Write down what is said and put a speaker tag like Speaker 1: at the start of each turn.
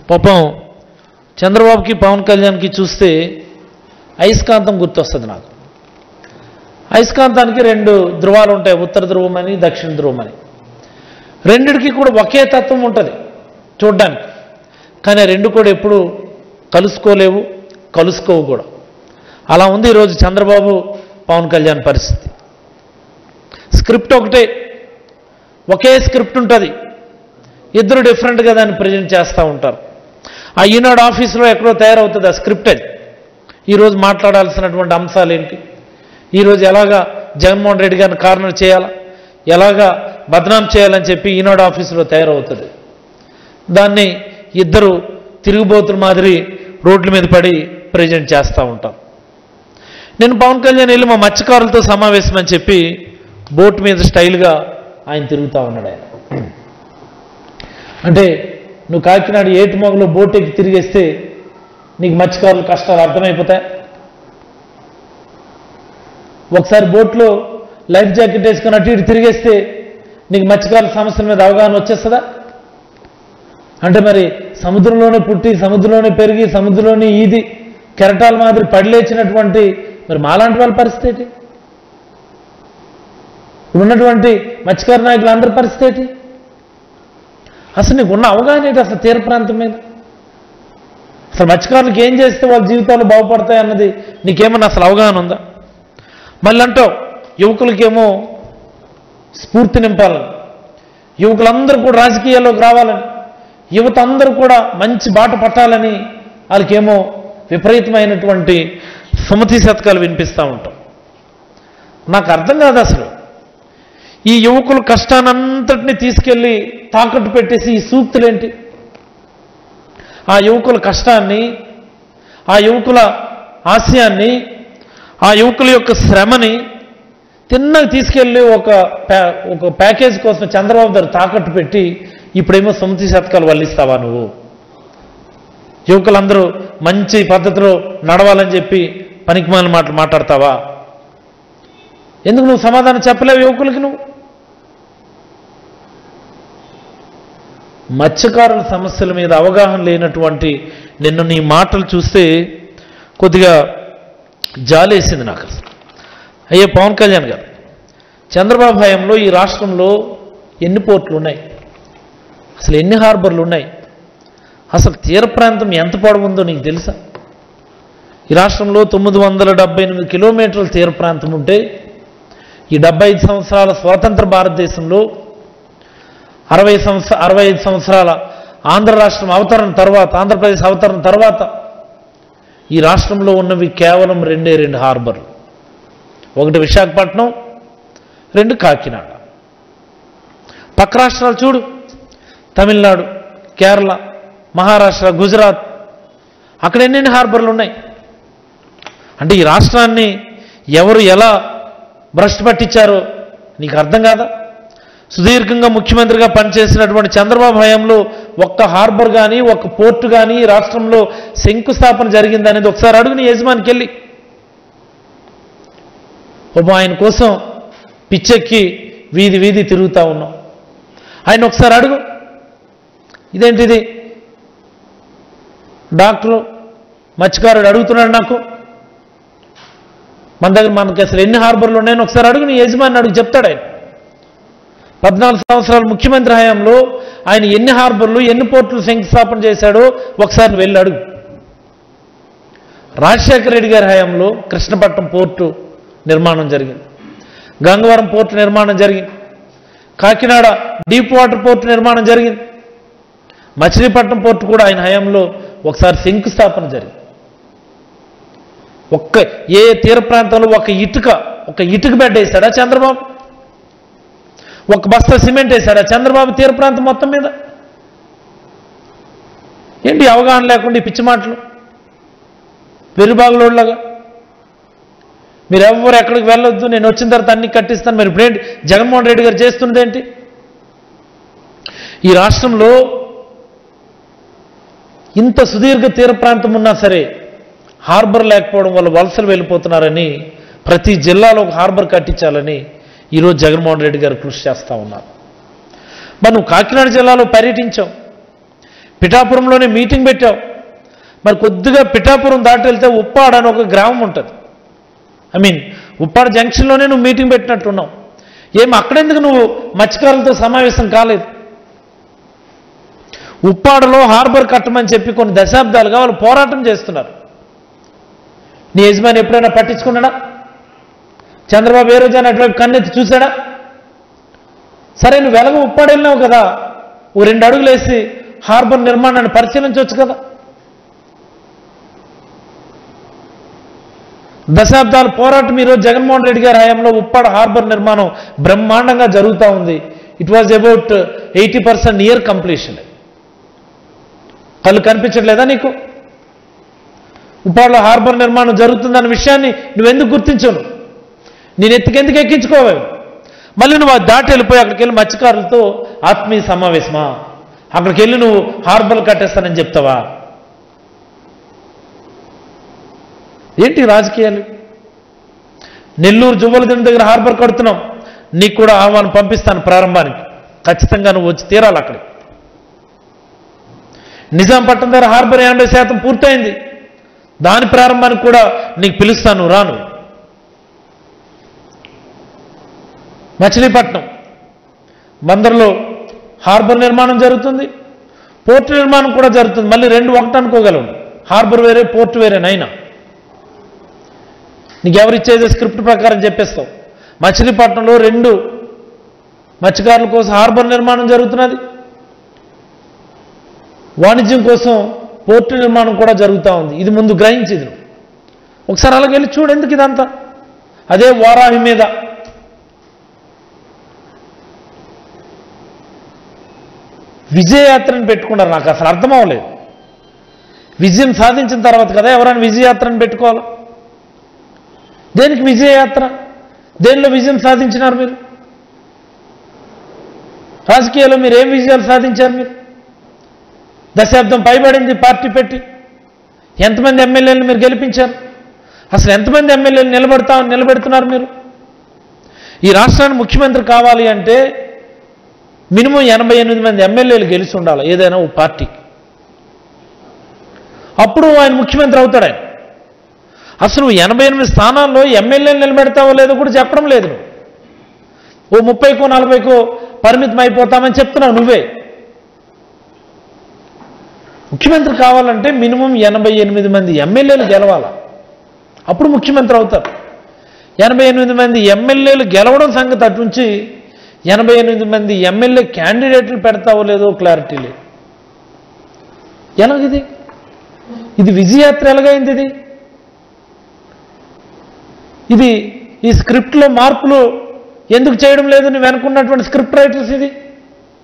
Speaker 1: పాపం చంద్రబాబుకి పవన్ కళ్యాణ్కి చూస్తే అయస్కాంతం గుర్తొస్తుంది నాకు అయస్కాంతానికి రెండు ధృవాలు ఉంటాయి ఉత్తర ధ్రువం అని దక్షిణ ధ్రువం అని రెండిటికి కూడా ఒకే తత్వం ఉంటుంది చూడ్డానికి కానీ ఆ రెండు కూడా ఎప్పుడు కలుసుకోలేవు కలుసుకోవు కూడా అలా ఉంది ఈరోజు చంద్రబాబు పవన్ కళ్యాణ్ పరిస్థితి స్క్రిప్ట్ ఒకటే ఒకే స్క్రిప్ట్ ఉంటుంది ఇద్దరు డిఫరెంట్గా దాన్ని ప్రజెంట్ చేస్తూ ఉంటారు ఆ ఈనాడు ఆఫీసులో ఎక్కడో తయారవుతుంది ఆ స్క్రిప్ట్ అది ఈరోజు మాట్లాడాల్సినటువంటి అంశాలు ఏంటి ఈరోజు ఎలాగా జగన్మోహన్ రెడ్డి గారిని కార్నర్ చేయాలా ఎలాగా బదనాం చేయాలని చెప్పి ఈనాడు ఆఫీసులో తయారవుతుంది దాన్ని ఇద్దరు తిరుగుబోతుల మాదిరి రోడ్ల మీద పడి ప్రజెంట్ చేస్తూ ఉంటారు నేను పవన్ కళ్యాణ్ వెళ్ళి మా మత్స్యకారులతో సమావేశం అని చెప్పి బోట్ మీద స్టైల్గా ఆయన తిరుగుతూ ఉన్నాడు ఆయన అంటే నువ్వు కాకినాడ ఏటి మొగలో బోట్ ఎక్కి తిరిగేస్తే నీకు మత్స్యకారుల కష్టాలు అర్థమైపోతాయి ఒకసారి బోట్లో లైఫ్ జాకెట్ వేసుకుని అటు ఇటు తిరిగేస్తే నీకు మత్స్యకారుల సమస్యల మీద అవగాహన వచ్చేస్తుందా అంటే మరి సముద్రంలోనే పుట్టి సముద్రంలోనే పెరిగి సముద్రంలోనే ఈది కెరటాల మాదిరి పడిలేచినటువంటి మరి మాలాంటి వాళ్ళ పరిస్థితి ఏంటి ఇప్పుడు ఉన్నటువంటి మత్స్యకార నాయకులు అందరి పరిస్థితి ఏంటి అసలు నీకు ఉన్న అవగాహన ఏంటి అసలు తీర ప్రాంతం మీద అసలు మత్స్యకారులకు ఏం చేస్తే వాళ్ళ జీవితాలు బాగుపడతాయి అన్నది నీకేమన్నా అసలు అవగాహన ఉందా మళ్ళీ అంటావు యువకులకేమో స్ఫూర్తి నింపాలని యువకులందరూ కూడా రాజకీయాల్లోకి రావాలని యువత అందరూ కూడా మంచి బాట పట్టాలని వాళ్ళకేమో విపరీతమైనటువంటి సుమతి శతకాలు వినిపిస్తూ ఉంటాం నాకు అర్థం కాదు అసలు ఈ యువకుల కష్టానంతటిని తీసుకెళ్ళి తాకట్టు పెట్టేసి ఈ సూక్తులేంటి ఆ యువకుల కష్టాన్ని ఆ యువకుల ఆశయాన్ని ఆ యువకుల యొక్క శ్రమని తిన్నగా తీసుకెళ్ళి ఒక ప్యా ఒక ప్యాకేజ్ కోసం చంద్రబాబు గారు తాకట్టు పెట్టి ఇప్పుడేమో సుమతి శతకాలు వల్లిస్తావా నువ్వు యువకులందరూ మంచి పద్ధతిలో నడవాలని చెప్పి పనికిమాలిన మాటలు మాట్లాడతావా ఎందుకు నువ్వు సమాధానం చెప్పలేవు యువకులకి నువ్వు మత్స్యకారుల సమస్యల మీద అవగాహన లేనటువంటి నిన్న నీ మాటలు చూస్తే కొద్దిగా జాలేసింది నాకు అసలు అయ్యే పవన్ కళ్యాణ్ గారు చంద్రబాబు హయాంలో ఈ రాష్ట్రంలో ఎన్ని పోర్ట్లు ఉన్నాయి అసలు ఎన్ని హార్బర్లు ఉన్నాయి అసలు తీర ప్రాంతం ఎంత పొడవు ఉందో నీకు తెలుసా ఈ రాష్ట్రంలో తొమ్మిది వందల డెబ్బై ఎనిమిది కిలోమీటర్ల తీర ప్రాంతం ఉంటే ఈ డెబ్బై ఐదు సంవత్సరాల స్వాతంత్ర భారతదేశంలో అరవై సంవత్సర అరవై ఐదు సంవత్సరాల ఆంధ్ర రాష్ట్రం అవతరణ తర్వాత ఆంధ్రప్రదేశ్ అవతరణ తర్వాత ఈ రాష్ట్రంలో ఉన్నవి కేవలం రెండే రెండు హార్బర్లు ఒకటి విశాఖపట్నం రెండు కాకినాడ పక్క రాష్ట్రాలు చూడు తమిళనాడు కేరళ మహారాష్ట్ర గుజరాత్ అక్కడ ఎన్నెన్ని హార్బర్లు ఉన్నాయి అంటే ఈ రాష్ట్రాన్ని ఎవరు ఎలా భ్రష్టు పట్టించారో నీకు అర్థం కాదా సుదీర్ఘంగా ముఖ్యమంత్రిగా పనిచేసినటువంటి చంద్రబాబు హయాంలో ఒక్క హార్బర్ కానీ ఒక్క పోర్టు కానీ ఈ రాష్ట్రంలో శంకుస్థాపన జరిగింది అనేది ఒకసారి అడుగు నీ యజమానికి వెళ్ళి పాపం ఆయన కోసం పిచ్చెక్కి వీధి వీధి తిరుగుతూ ఉన్నాం ఆయన ఒకసారి అడుగు ఇదేంటిది డాక్టరు మత్స్యకారుడు అడుగుతున్నాడు నాకు మన దగ్గర మనకి అసలు ఎన్ని హార్బర్లు ఉన్నాయని ఒకసారి అడుగు నీ యజమాని అడుగు చెప్తాడు ఆయన పద్నాలుగు సంవత్సరాలు ముఖ్యమంత్రి హయాంలో ఆయన ఎన్ని హార్బర్లు ఎన్ని పోర్టులు శంకుస్థాపన చేశాడో ఒకసారి వెళ్ళి అడుగు రాజశేఖర రెడ్డి గారి హయాంలో కృష్ణపట్నం పోర్టు నిర్మాణం జరిగింది గంగవరం పోర్టు నిర్మాణం జరిగింది కాకినాడ డీప్ వాటర్ పోర్టు నిర్మాణం జరిగింది మచిలీపట్నం పోర్టు కూడా ఆయన హయాంలో ఒకసారి శంకుస్థాపన జరిగింది ఒక్క ఏ తీర ప్రాంతంలో ఒక ఇటుక ఒక ఇటుక బెడ్ వేశాడా చంద్రబాబు ఒక బస్తా సిమెంట్ వేశాడా చంద్రబాబు తీర ప్రాంతం మొత్తం మీద ఏంటి అవగాహన లేకుండా ఈ పిచ్చి మాటలు వెరుబాగులోడ్లాగా మీరు ఎవరు ఎక్కడికి వెళ్ళొద్దు నేను వచ్చిన తర్వాత అన్ని కట్టిస్తాను మరి ఇప్పుడేంటి జగన్మోహన్ రెడ్డి గారు చేస్తున్నది ఏంటి ఈ రాష్ట్రంలో ఇంత సుదీర్ఘ తీర ప్రాంతం ఉన్నా సరే హార్బర్ లేకపోవడం వల్ల వలసలు వెళ్ళిపోతున్నారని ప్రతి జిల్లాలో ఒక హార్బర్ కట్టించాలని ఈరోజు జగన్మోహన్ రెడ్డి గారు కృషి చేస్తూ ఉన్నారు మరి నువ్వు కాకినాడ జిల్లాలో పర్యటించావు పిఠాపురంలోనే మీటింగ్ పెట్టావు మరి కొద్దిగా పిఠాపురం దాటి వెళ్తే ఉప్పాడ అని ఒక గ్రామం ఉంటుంది ఐ మీన్ ఉప్పాడ జంక్షన్లోనే నువ్వు మీటింగ్ పెట్టినట్టున్నావు ఏం అక్కడెందుకు నువ్వు మత్స్యకారులతో సమావేశం కాలేదు ఉప్పాడలో హార్బర్ కట్టమని చెప్పి కొన్ని దశాబ్దాలుగా వాళ్ళు పోరాటం చేస్తున్నారు నీ యజమాని ఎప్పుడైనా పట్టించుకున్నాడా చంద్రబాబు ఏ రోజైనా అటువైపు కన్నెత్తి చూశాడా సరే నువ్వు వెలగ ఉప్పాడు వెళ్ళినావు కదా ఓ రెండు అడుగులు వేసి హార్బర్ నిర్మాణాన్ని పరిశీలించవచ్చు కదా దశాబ్దాల పోరాటం ఈరోజు జగన్మోహన్ రెడ్డి గారి హయాంలో ఉప్పాడ హార్బర్ నిర్మాణం బ్రహ్మాండంగా జరుగుతూ ఉంది it was about eighty percent near completion కళ్ళు కనిపించట్లేదా నీకు ఉప్పాడలో హార్బర్ నిర్మాణం జరుగుతుందన్న విషయాన్ని నువ్వెందుకు గుర్తించవు నేను ఎత్తుకెందుకు ఎక్కించుకోవాలి మళ్ళీ నువ్వు అది దాటి వెళ్ళిపోయి అక్కడికి వెళ్ళి మత్స్యకారులతో ఆత్మీయ సమావేశమా అక్కడికి వెళ్ళి నువ్వు హార్బర్ కట్టేస్తానని చెప్తావా ఏంటి రాజకీయాలు నెల్లూరు జువ్వలదిన దగ్గర హార్బర్ కడుతున్నాం నీకు కూడా ఆహ్వానం పంపిస్తాను ప్రారంభానికి ఖచ్చితంగా నువ్వు వచ్చి తీరాలి అక్కడికి నిజాంపట్నం దగ్గర హార్బర్ ఎనభై శాతం పూర్తయింది దాని ప్రారంభానికి కూడా నీకు పిలుస్తాను రాను మచిలీపట్నం బందర్లో హార్బర్ నిర్మాణం జరుగుతుంది పోర్టు నిర్మాణం కూడా జరుగుతుంది మళ్ళీ రెండు ఒకటి అనుకోగలవు హార్బర్ వేరే పోర్టు వేరేనైనా నీకు ఎవరిచ్చేది స్క్రిప్ట్ ప్రకారం చెప్పేస్తావు మచిలీపట్నంలో రెండు మత్స్యకారుల కోసం హార్బర్ నిర్మాణం జరుగుతున్నది వాణిజ్యం కోసం పోర్టు నిర్మాణం కూడా జరుగుతూ ఉంది ఇది ముందు గ్రహించింది నువ్వు. ఒకసారి అలాగే వెళ్ళి చూడు ఎందుకు ఇదంతా అదే వారాహి మీద విజయయాత్రని పెట్టుకున్నారు నాకు అసలు అర్థం అవ్వలేదు విజయం సాధించిన తర్వాత కదా ఎవరైనా విజయయాత్రని పెట్టుకోవాలి దేనికి విజయయాత్ర దేనిలో విజయం సాధించినారు మీరు రాజకీయాల్లో మీరు ఏం విజయాలు సాధించారు మీరు దశాబ్దం పైబడింది పార్టీ పెట్టి ఎంతమంది ఎమ్మెల్యేలను మీరు గెలిపించారు అసలు ఎంతమంది ఎమ్మెల్యేలు నిలబడతా నిలబెడుతున్నారు మీరు ఈ రాష్ట్రానికి ముఖ్యమంత్రి కావాలి అంటే మినిమం ఎనభై ఎనిమిది మంది ఎమ్మెల్యేలు గెలిచి ఉండాలి ఏదైనా ఓ పార్టీకి అప్పుడు ఆయన ముఖ్యమంత్రి అవుతాడు ఆయన అసలు నువ్వు ఎనభై ఎనిమిది స్థానాల్లో ఎమ్మెల్యేలు నిలబెడతావో లేదో కూడా చెప్పడం లేదు నువ్వు ఓ ముప్పైకో నలభైకో పరిమితం అయిపోతామని చెప్తున్నావు నువ్వే ముఖ్యమంత్రి కావాలంటే మినిమం ఎనభై ఎనిమిది మంది ఎమ్మెల్యేలు గెలవాలా అప్పుడు ముఖ్యమంత్రి అవుతారు ఎనభై ఎనిమిది మంది ఎమ్మెల్యేలు గెలవడం సంగతి అటుంచి ఎనభై ఎనిమిది మంది ఎమ్మెల్యే క్యాండిడేట్లు పెడతావో లేదో క్లారిటీ లేదు ఎలాగిది ఇది విజయయాత్ర ఎలాగైంది ఇది ఇది ఈ స్క్రిప్ట్లో మార్పులు ఎందుకు చేయడం లేదు నువ్వు వెనుకున్నటువంటి స్క్రిప్ట్ రైటర్స్ ఇది